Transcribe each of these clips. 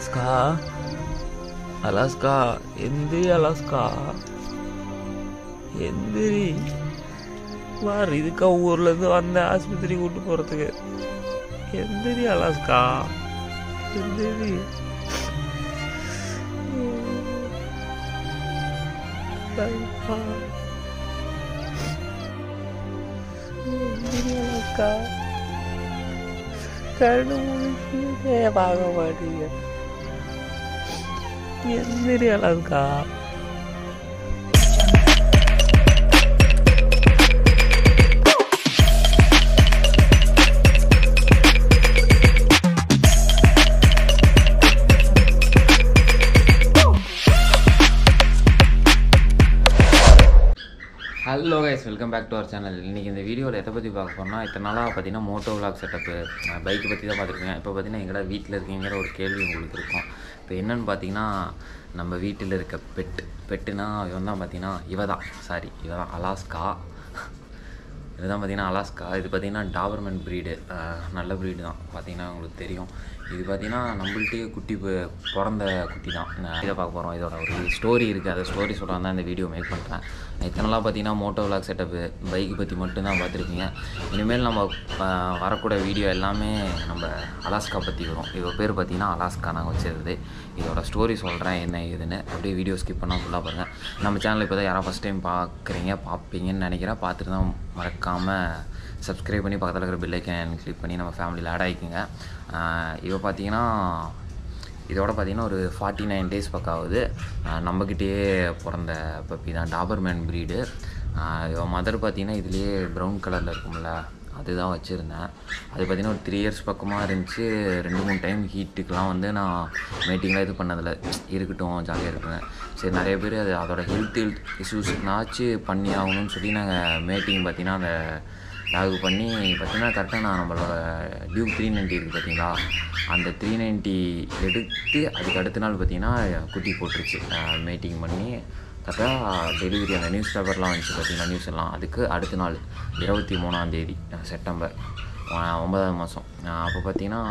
Alaska Alaska எந்திரி Alaska எந்திரி வார் இதுக்கா ஊர்லேருந்து வந்தேன் ஆஸ்பத்திரி கூட்டு போகிறதுக்கு எந்திரி அலாஸ்கா எந்திரி அலாஸ்கா. எந்திரி அலாஸ்கா கண்ணு முடிச்சு பார்க்க மாட்டீங்க எந்திரி Alaska hello guys welcome back to our channel இன்றைக்கி இந்த வீடியோவில் எதை பற்றி பார்க்க போறோம்னா இத்தனை நாளாக பார்த்தீங்கன்னா மோட்டோ விளாக் செட்டப்பு பைக்கை பற்றி தான் பார்த்துருக்கேன் இப்போ பார்த்தீங்கன்னா எங்கடா வீட்டில் இருக்கீங்கிற ஒரு கேள்வி உங்களுக்கு இருக்கும் இப்போ என்னென்னு பார்த்தீங்கன்னா நம்ம வீட்டில் இருக்க பெட்டு பெட்டுனா இவன் தான் பார்த்தீங்கன்னா இவ தான் சாரி இவ தான் அலாஸ்கா இதுதான் பார்த்தீங்கன்னா அலாஸ்கா இது பார்த்தீங்கன்னா டாபர்மேன் ப்ரீடு நல்ல ப்ரீடு தான் பார்த்தீங்கன்னா உங்களுக்கு தெரியும் இது பார்த்தீங்கன்னா நம்மள்ட்டே குட்டி பி- பிறந்த குட்டி தான் நான் இதை பார்க்க போகிறோம் இதோட ஒரு ஸ்டோரி இருக்குது அந்த ஸ்டோரி சொல்கிறான் தான் இந்த வீடியோ மேக் பண்ணுறேன் இத்தனை நாளாக பார்த்தீங்கன்னா மோட்டோ விளாக் செட்டப்பு பைக்கு பற்றி மட்டும்தான் பார்த்துருப்பீங்க இனிமேல் நம்ம ஆஹ், வரக்கூடிய வீடியோ எல்லாமே நம்ம அலாஸ்கா பற்றி வரும் இதோட பேர் பார்த்தீங்கன்னா அலாஸ்கா நாங்கள் வச்சிருந்தது இதோட ஸ்டோரி சொல்கிறேன் என்ன ஏதுன்னு அப்படியே வீடியோ ஸ்கிப் பண்ணால் ஃபுல்லாக பாருங்கள் நம்ம சேனல் இப்போ தான் யாராவது ஃபஸ்ட் டைம் பார்க்குறீங்க பார்ப்பீங்கன்னு நினைக்கிறேன் பார்த்துட்டு தான் மறக்காமல் சப்ஸ்கிரைப் பண்ணி பக்கத்தில் இருக்கிற பெல்லைக்கன் கிளிக் பண்ணி நம்ம ஃபேமிலியில் ஆட் ஆகிக்குங்க இவ பார்த்தீங்கன்னா இதோட பார்த்தீங்கன்னா ஒரு ஃபார்ட்டி நைன் டேஸ் பக்கம் ஆகுது ஆஹ் நம்மக்கிட்டேயே பிறந்த பப்பி தான் டாபர்மேன் ப்ரீடு இவன் மதர் பார்த்தீங்கன்னா இதுலேயே ப்ரௌன் கலரில் இருக்கும்ல அதுதான் வச்சுருந்தேன் அது பார்த்தீங்கன்னா ஒரு த்ரீ இயர்ஸ் பக்கமாக இருந்துச்சு ரெண்டு மூணு டைம் ஹீட்டுக்கெலாம் வந்து நான் மீட்டிங்லாம் இது பண்ணதில்ல இருக்கட்டும் ஜாலியாக இருக்குங்க சரி நிறைய பேர் அது அதோட ஹெல்த் ஹெல்த் இஷ்யூஸ்னாச்சு பண்ணி ஆகணும்னு சொல்லி நாங்கள் மேட்டிங் பார்த்தீங்கன்னா அந்த லாகு பண்ணி பார்த்தீங்கன்னா கரெக்டாக நான் நம்மளோட டியூக் த்ரீ நைன்ட்டி இருக்குது பார்த்தீங்களா அந்த த்ரீ நைன்ட்டி எடுத்து அதுக்கு அடுத்த நாள் பார்த்தீங்கன்னா குட்டி போட்டுருச்சு மீட்டிங் பண்ணி கரெக்டாக டெலிவரி அந்த நியூஸ் பேப்பர்லாம் வந்துச்சு பார்த்தீங்கன்னா நியூஸ் எல்லாம் அதுக்கு அடுத்த நாள் இருபத்தி மூணாம் தேதி அஹ், செப்டம்பர் அஹ், ஒன்பதாவது மாதம் அப்போ பார்த்தீங்கன்னா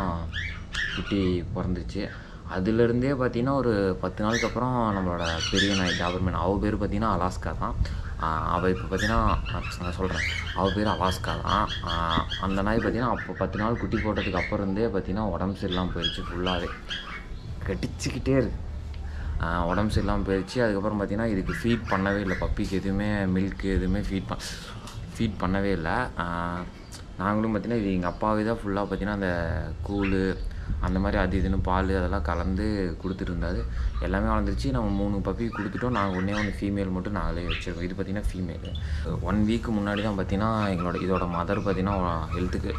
குட்டி பிறந்துச்சு அதுலேருந்தே பார்த்தீங்கன்னா ஒரு பத்து நாளுக்கு அப்புறம் நம்மளோட பெரிய நாய் டாபர்மேன் அவள் பேர் பார்த்தீங்கன்னா அலாஸ்கா தான் ஆஹ் அவள் இப்போ பார்த்தீங்கன்னா நான் சொல்கிறேன் அவள் பேர் அலாஸ்கா தான் ஆஹ் அந்த நாய் பார்த்தீங்கன்னா அப்போ பத்து நாள் குட்டி போட்டதுக்கு அப்புறம் இருந்தே பார்த்தீங்கன்னா உடம்பு சரியில்லாமல் போயிடுச்சு ஃபுல்லாகவே கடிச்சிக்கிட்டே இருக்கு ஆஹ் உடம்பு சரியில்லாமல் போயிடுச்சு அதுக்கப்புறம் பார்த்தீங்கன்னா இதுக்கு ஃபீட் பண்ணவே இல்லை பப்பிக்கு எதுவுமே மில்க் எதுவுமே ஃபீட் பண் ஃபீட் பண்ணவே இல்லை ஆஹ் நாங்களும் பார்த்தீங்கன்னா இது எங்கள் அப்பாவே தான் ஃபுல்லாக பார்த்தீங்கன்னா அந்த கூழு அந்த மாதிரி அது இதுன்னு பால் அதெல்லாம் கலந்து கொடுத்துட்டு இருந்தாரு எல்லாமே வளர்ந்துருச்சு நம்ம மூணு பப்பி கொடுத்துட்டோம் நாங்கள் ஒன்றே ஒன்று ஃபீமேல் மட்டும் நாங்களே வச்சுருக்கோம் இது பார்த்தீங்கன்னா ஃபீமேல் ஒன் வீக் முன்னாடி தான் பார்த்தீங்கன்னா எங்களோட இதோட மதர் பார்த்தீங்கன்னா ஹெல்த்துக்கு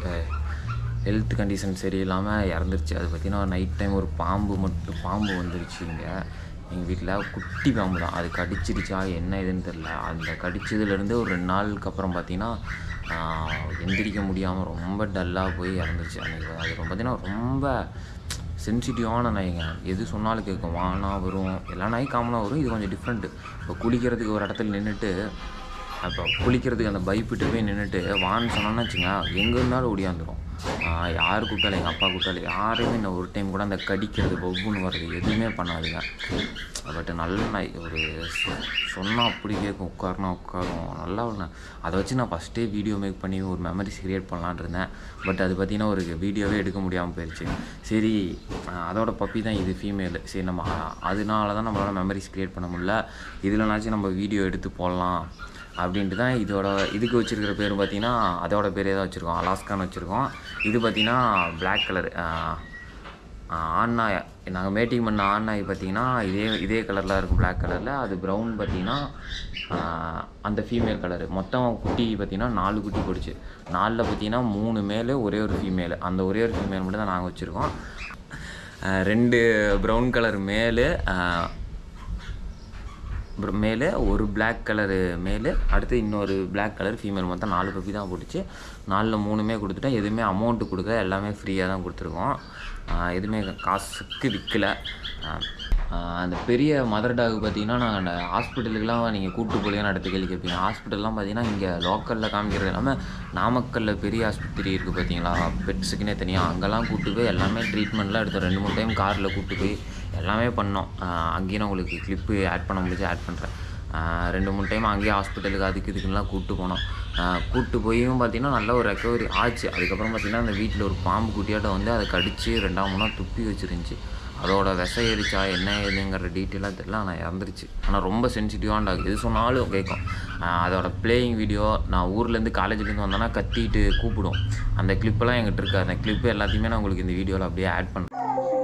ஹெல்த் கண்டிஷன் சரியில்லாமல் இறந்துருச்சு அது பார்த்தீங்கன்னா நைட் டைம் ஒரு பாம்பு மட்டும் பாம்பு வந்துருச்சு இங்கே எங்கள் வீட்டில் குட்டி பாம்பு தான் அது கடிச்சிருச்சா என்ன இதுன்னு தெரில அந்த கடிச்சதுலேருந்து ஒரு ரெண்டு நாளுக்கு அப்புறம் பார்த்தீங்கன்னா ஆஹ், எந்திரிக்க முடியாமல் ரொம்ப டல்லாக போய் இறந்துருச்சு அன்றைக்கி அது ரொம்ப பார்த்தீங்கன்னா ரொம்ப சென்சிட்டிவான நாய்ங்க எது சொன்னாலும் கேட்கும் வானா வரும் எல்லா நாயும் காமனாக வரும் இது கொஞ்சம் டிஃப்ரெண்ட்டு இப்போ குளிக்கிறதுக்கு ஒரு இடத்துல நின்றுட்டு அப்போ குளிக்கிறதுக்கு அந்த பைப்பிட்டு போய் நின்றுட்டு வான்னு சொன்னோன்னு வச்சுங்க எங்கே இருந்தாலும் ஓடியாந்துடும் யார் கூப்பிட்டாலும் எங்கள் அப்பா கூப்பிட்டாலும் யாரையுமே இன்னும் ஒரு டைம் கூட அந்த கடிக்கிறது பொப்புன்னு வர்றது எதுவுமே பண்ணாதுங்க பட் நல்ல நாய் ஒரு சொன்னால் அப்படி கேட்கும் உட்காருனா உட்காரும் நல்லா ஒரு நாய். அதை வச்சு நான் ஃபஸ்ட்டே வீடியோ மேக் பண்ணி ஒரு மெமரிஸ் கிரியேட் பண்ணலான்னு இருந்தேன் பட் அது பார்த்தீங்கன்னா ஒரு வீடியோவே எடுக்க முடியாமல் போயிடுச்சு சரி ஆஹ் அதோட பப்பி தான் இது ஃபீமேல் சரி நம்ம அ- அதனால தான் நம்மளால மெமரிஸ் கிரியேட் பண்ண முடியல இதுலனாச்சும் நம்ம வீடியோ எடுத்து போடலாம் அப்படின்ட்டு தான் இதோட இதுக்கு வச்சுருக்கிற பேர் பார்த்தீங்கன்னா அதோட பேரே தான் வச்சுருக்கோம் அலாஸ்கான்னு வச்சுருக்கோம் இது பார்த்தீங்கன்னா பிளாக் கலர் ஆண்ணாய் நாங்கள் மேட்டிங் பண்ண ஆண்ணாய் பார்த்தீங்கன்னா இதே இதே கலரில் இருக்கும் Black கலரில் அது ப்ரௌன் பார்த்தீங்கன்னா ஆஹ், அந்த ஃபீமேல் கலரு மொத்தம் குட்டி பார்த்தீங்கன்னா நாலு குட்டி போடுச்சு நாலில் பார்த்தீங்கன்னா மூணு மேலு ஒரே ஒரு ஃபீமேல் அந்த ஒரே ஒரு ஃபீமேல் மட்டும் தான் நாங்கள் வச்சுருக்கோம் ஆஹ், ரெண்டு ப்ரௌன் கலர் மேலு ஆஹ், அப்புறம் மேலே ஒரு Black கலரு மேலு அடுத்து இன்னொரு Black கலர் ஃபீமேல் மொத்தம் நாலு பப்பி தான் போட்டுச்சு நாலில் மூணுமே கொடுத்துட்டோம் எதுவுமே அமௌண்ட்டு கொடுக்க எல்லாமே ஃப்ரீயாக தான் கொடுத்துருக்கோம் ஆஹ் எதுவுமே காசுக்கு விற்கல ஆஹ் அந்த பெரிய மதர் டாக் பார்த்தீங்கன்னா நாங்கள் அந்த ஹாஸ்பிட்டலுக்குலாம் நீங்கள் கூட்டு போலியான அடுத்த கேள்வி கேட்பீங்க ஹாஸ்பிட்டல்லாம் பார்த்தீங்கன்னா இங்கே லோக்கலில் காமிக்கிறது இல்லாமல் நாமக்கல்லில் பெரிய ஆஸ்பத்திரி இருக்குது பார்த்தீங்களா பெட்ஸுக்குன்னே தனியாக அங்கெல்லாம் கூட்டு போய் எல்லாமே ட்ரீட்மெண்ட்லாம் எடுத்தோம் ரெண்டு மூணு டைம் காரில் கூட்டு போய் எல்லாமே பண்ணோம் ஆஹ் அங்கேயும் நான் உங்களுக்கு கிளிப்பு ஆட் பண்ண முடிஞ்சு ஆட் பண்ணுறேன் ரெண்டு மூணு டைம் அங்கேயே ஹாஸ்பிட்டலுக்கு அதுக்கு இதுக்குலாம் கூப்பிட்டு போனோம் கூப்பிட்டு போயும் பார்த்தீங்கன்னா நல்ல ஒரு ரெக்கவரி ஆச்சு அதுக்கப்புறம் பார்த்தீங்கன்னா அந்த வீட்டில் ஒரு பாம்பு குட்டியாட்டம் வந்து அதை கடிச்சு ரெண்டாம் மூணாக துப்பி வச்சிருந்துச்சு அதோட விசை ஏறிச்சா என்ன ஏதுங்கிற டீட்டெயிலாக தெரியல ஆனால் இறந்துருச்சு ஆனால் ரொம்ப சென்சிட்டிவான டாக் எது சொன்னாலும் கேட்கும் ஆஹ் அதோட பிளேயிங் வீடியோ நான் ஊர்லேருந்து காலேஜ்லேருந்து வந்தேன்னா கத்திட்டு கூப்பிடும் அந்த கிளிப்பெல்லாம் எங்கிட்ட இருக்குது அந்த கிளிப்பு எல்லாத்தையுமே நான் உங்களுக்கு இந்த வீடியோவில் அப்படியே ஆட் பண்ணுறேன்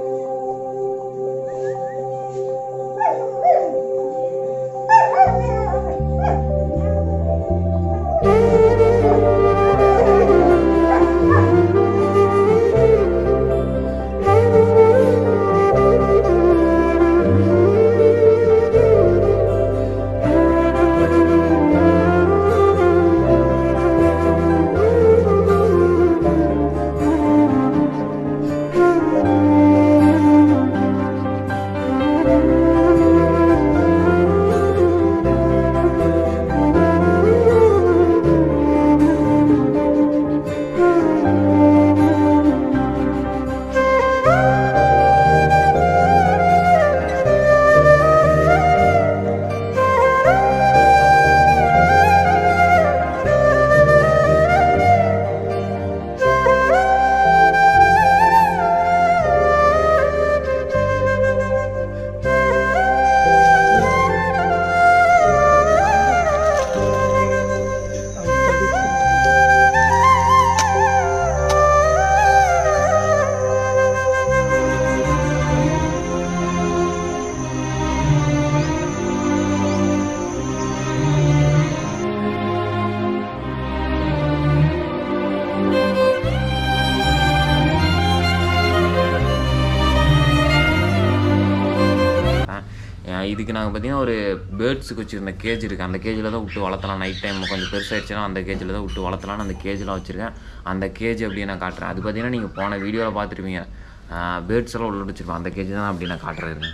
அஹ் இதுக்கு நாங்கள் பார்த்தீங்கன்னா ஒரு பேர்ட்ஸுக்கு வச்சுருந்த கேஜ் இருக்குது அந்த கேஜில் தான் விட்டு வளர்த்தலாம் நைட் டைம் கொஞ்சம் பெருசாகிடுச்சுன்னா அந்த கேஜில் தான் விட்டு வளர்த்தலாம்னு அந்த கேஜில் வச்சுருக்கேன் அந்த கேஜ் அப்படியே நான் காட்டுறேன் அது பார்த்தீங்கன்னா நீங்கள் போன வீடியோவில் பார்த்துருப்பீங்க பேர்ட்ஸ் எல்லாம் உள்ள வச்சுருப்பேன் அந்த கேஜ் தான் அப்படி நான் காட்டுறேன்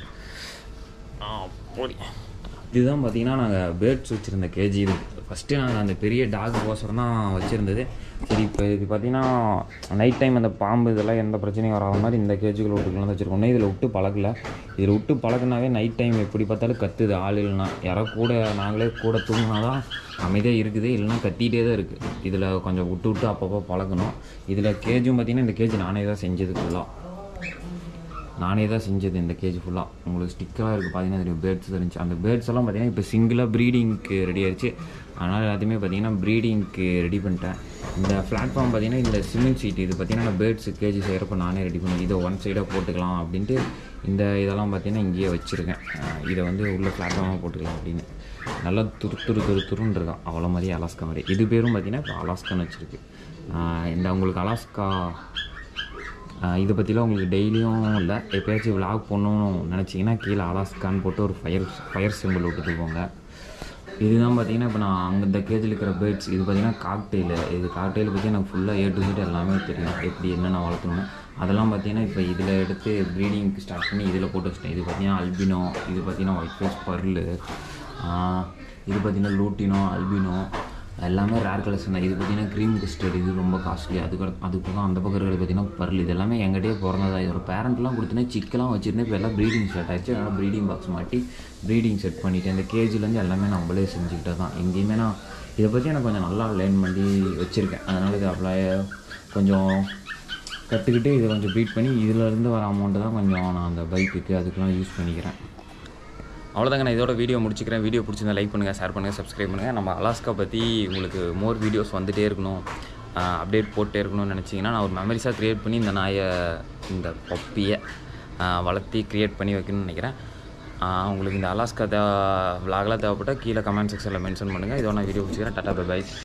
இதுதான் பார்த்தீங்கன்னா நாங்கள் பேர்ட்ஸ் வச்சுருந்த கேஜி இது ஃபஸ்ட்டு நாங்கள் அந்த பெரிய டாக் கோசரம் தான் வச்சுருந்தது சரி இப்போ இது பார்த்தீங்கன்னா நைட் டைம் அந்த பாம்பு இதெல்லாம் எந்த பிரச்சனையும் வராத மாதிரி இந்த கேஜுக்குள்ள விட்டுக்கலாம் வச்சுருக்கோம் ஒன்றும் இதில் விட்டு பழகல இதில் விட்டு பழகுனாவே நைட் டைம் எப்படி பார்த்தாலும் கத்துது ஆள் இல்லைனா யாரோ கூட நாங்களே கூட தூங்கினா தான் அமைதியாக இருக்குது இல்லைன்னா கத்திகிட்டே தான் இருக்குது இதில் கொஞ்சம் விட்டு விட்டு அப்பப்போ பழகணும் இதில் கேஜும் பார்த்தீங்கன்னா இந்த கேஜ் நானே தான் செஞ்சது ஃபுல்லாக நானே தான் செஞ்சது இந்த கேஜ் ஃபுல்லாக உங்களுக்கு ஸ்டிக்கராக இருக்குது பார்த்தீங்கன்னா தெரியும் பேர்ட்ஸ் இருந்துச்சு அந்த பேர்ட்ஸ் எல்லாம் பார்த்தீங்கன்னா இப்போ சிங்கிளாக ப்ரீடிங்க்கு ரெடி ஆயிடுச்சு அதனால் எல்லாத்தையுமே பார்த்தீங்கன்னா ப்ரீடிங்க்கு ரெடி பண்ணிட்டேன் இந்த பிளாட்ஃபார்ம் பார்த்தீங்கன்னா இந்த சிமெண்ட் சீட் இது பார்த்தீங்கன்னா நான் பேர்ட்ஸ் கேஜி செய்கிறப்ப நானே ரெடி பண்ணி இதை ஒன் சைடாக போட்டுக்கலாம் அப்படின்ட்டு இந்த இதெல்லாம் பார்த்தீங்கன்னா இங்கேயே வச்சுருக்கேன் அஹ் இதை வந்து உள்ள பிளாட்ஃபார்மாக போட்டுக்கலாம் அப்படின்னு நல்லா துரு துரு துரு துருன்னு இருக்கான் அவ்வளோ மாதிரி அலாஸ்கா மாதிரி இது பேரும் பார்த்தீங்கன்னா இப்போ அலாஸ்கான்னு வச்சுருக்கு அஹ் இந்த உங்களுக்கு அலாஸ்கா ஆஹ் இதை பற்றிலாம் உங்களுக்கு டெய்லியும் இல்லை எப்பயாச்சும் விளாக் பண்ணணும்னு நினச்சிங்கன்னா கீழே அலாஸ்கான்னு போட்டு ஒரு ஃபயர் ஃபயர் சிம்பிள் விட்டுட்டு போங்க இதுதான் பார்த்தீங்கன்னா இப்போ நான் அங்கே இந்த கேஜில் இருக்கிற பேர்ட்ஸ் இது பார்த்தீங்கன்னா காக்டெயில் இது காக்டெயில் பற்றி எனக்கு ஃபுல்லாக ஏ டு Z எல்லாமே தெரியும் எப்படி என்னென்ன வளர்த்தணும்னு அதெல்லாம் பார்த்தீங்கன்னா இப்போ இதில் எடுத்து ப்ரீடிங்க்கு ஸ்டார்ட் பண்ணி இதில் போட்டு வச்சிட்டேன் இது பார்த்தீங்கன்னா அல்பினோ இது பார்த்தீங்கன்னா ஒயிட் ஃபேஸ் பர்லு இது பார்த்தீங்கன்னா லூட்டினோ அல்பினோ எல்லாமே ரேர் கலர்ஸ் தான் இது பார்த்தீங்கன்னா க்ரீம் கஸ்டர்ட் இது ரொம்ப காஸ்ட்லி அதுக்கு அது போக அந்த பக்கம் இருக்கிறது பார்த்தீங்கன்னா பர்ல் இது எல்லாமே எங்கிட்டே பிறந்ததா இதோட பேரண்ட்லாம் கொடுத்தேன்னா சிக்கெல்லாம் வச்சுருந்தேன் இப்போ எல்லாம் ப்ரீடிங் செட் ஆயிடுச்சு அதனால் ப்ரீடிங் பாக்ஸ் மாட்டி ப்ரீடிங் செட் பண்ணிட்டேன் இந்த கேஜிலேருந்து எல்லாமே நம்மளே செஞ்சுக்கிட்டே தான் எங்கேயுமே நான் இதை பற்றி எனக்கு கொஞ்சம் நல்லா லேர்ன் பண்ணி வச்சுருக்கேன் அதனால் இது அப்ளை கொஞ்சம் கற்றுக்கிட்டு இதை கொஞ்சம் ப்ரீட் பண்ணி இதிலேருந்து வர அமௌண்ட்டு தான் கொஞ்சம் நான் அந்த பைக்குக்கு அதுக்கெலாம் யூஸ் பண்ணிக்கிறேன் அவ்வளோதாங்க நான் இதோட வீடியோ முடிச்சுக்கிறேன் வீடியோ பிடிச்சிருந்தா லைக் பண்ணுங்கள் ஷேர் பண்ணுங்கள் சப்ஸ்கிரைப் பண்ணுங்கள் நம்ம அலாஸ்கா பற்றி உங்களுக்கு மோர் வீடியோஸ் வந்துகிட்டே இருக்கணும் அப்டேட் போட்டே இருக்கணும்னு நினச்சிங்கன்னா நான் ஒரு மெமரிஸாக க்ரியேட் பண்ணி இந்த நாயை இந்த பப்பியை வளர்த்தி க்ரியேட் பண்ணி வைக்கணும்னு நினைக்கிறேன் ஆஹ் உங்களுக்கு இந்த அலாஸ்கா தே விலாகலாம் தேவைப்பட்டால் கீழே கமெண்ட் செக்ஷனில் மென்ஷன் பண்ணுங்கள் இதோட நான் வீடியோ பிடிச்சிக்கிறேன் டாட்டா பை பை